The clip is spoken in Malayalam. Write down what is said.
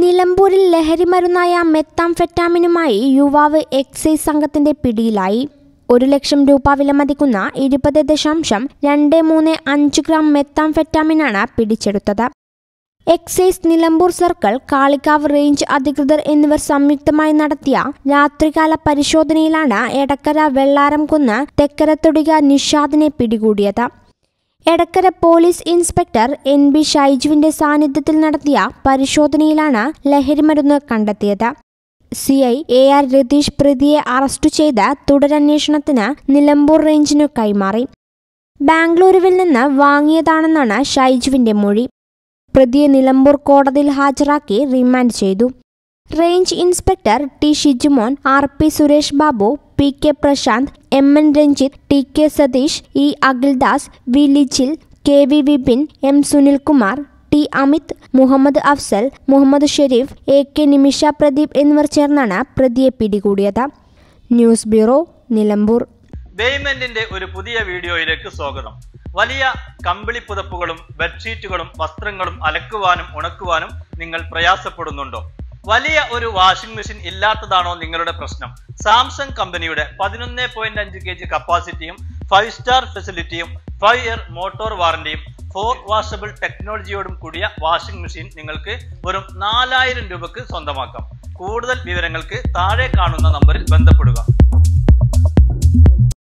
നിലമ്പൂരിൽ ലഹരിമരുന്നായ മെത്താംഫെറ്റാമിനുമായി യുവാവ് എക്സൈസ് സംഘത്തിന്റെ പിടിയിലായി ഒരു ലക്ഷം രൂപ വിലമതിക്കുന്ന ഇരുപത് ദശാംശം രണ്ട് മൂന്ന് അഞ്ച് ഗ്രാം മെത്താംഫെറ്റാമിനാണ് പിടിച്ചെടുത്തത് excise Nilambur circle Kalikavu range അധികൃതർ എന്നിവർ സംയുക്തമായി നടത്തിയ രാത്രികാല പരിശോധനയിലാണ് എടക്കര വെള്ളാരംകുന്ന് തെക്കരത്തൊടിക നിഷാദിനെ പിടികൂടിയത് Edakkara police inspector N B ഷൈജുവിന്റെ സാന്നിധ്യത്തിൽ നടത്തിയ പരിശോധനയിലാണ് ലഹരിമരുന്ന് കണ്ടെത്തിയത് C I A R Ratheesh പ്രതിയെ അറസ്റ്റ് ചെയ്ത് തുടരന്വേഷണത്തിന് നിലമ്പൂർ റേഞ്ചിനു കൈമാറി ബാംഗ്ലൂരുവിൽ നിന്ന് വാങ്ങിയതാണെന്നാണ് ഷൈജുവിന്റെ മൊഴി പ്രതിയെ നിലമ്പൂർ കോടതിയിൽ ഹാജരാക്കി റിമാൻഡ് ചെയ്തു range inspector T Shijumon R P Suresh Babu P K Prashanth M N Ranjith T K Satheesh E Akhildas V Lichil K V Vipin M Sunilkumar T Amith Muhammad Afsal Muhammad Sherif A K Nimisha Pradeep എന്നിവർ ചേർന്നാണ് പ്രതിയെ പിടികൂടിയത് ന്യൂസ് ബ്യൂറോ നിലമ്പൂർ ബേയ്മെന്റിന്റെ ഒരു പുതിയ വീഡിയോയിലേക്ക് സ്വാഗതം വലിയ കമ്പിളി പുതപ്പുകളും ബെഡ്ഷീറ്റുകളും വസ്ത്രങ്ങളും അലക്കുവാനും ഉണക്കുവാനും നിങ്ങൾ പ്രയാസപ്പെടുന്നുണ്ടോ വലിയ ഒരു വാഷിംഗ് മെഷീൻ ഇല്ലാത്തതാണോ നിങ്ങളുടെ പ്രശ്നം സാംസങ് കമ്പനിയുടെ പതിനൊന്ന് പോയിന്റ് അഞ്ച് കെ ജി കപ്പാസിറ്റിയും ഫൈവ് സ്റ്റാർ ഫെസിലിറ്റിയും ഫൈവ് ഇയർ മോട്ടോർ വാറന്റിയും ഫോർ വാഷബിൾ ടെക്നോളജിയോടും കൂടിയ വാഷിംഗ് മെഷീൻ നിങ്ങൾക്ക് വെറും നാലായിരം രൂപക്ക് സ്വന്തമാക്കാം കൂടുതൽ വിവരങ്ങൾക്ക് താഴെ കാണുന്ന നമ്പറിൽ ബന്ധപ്പെടുക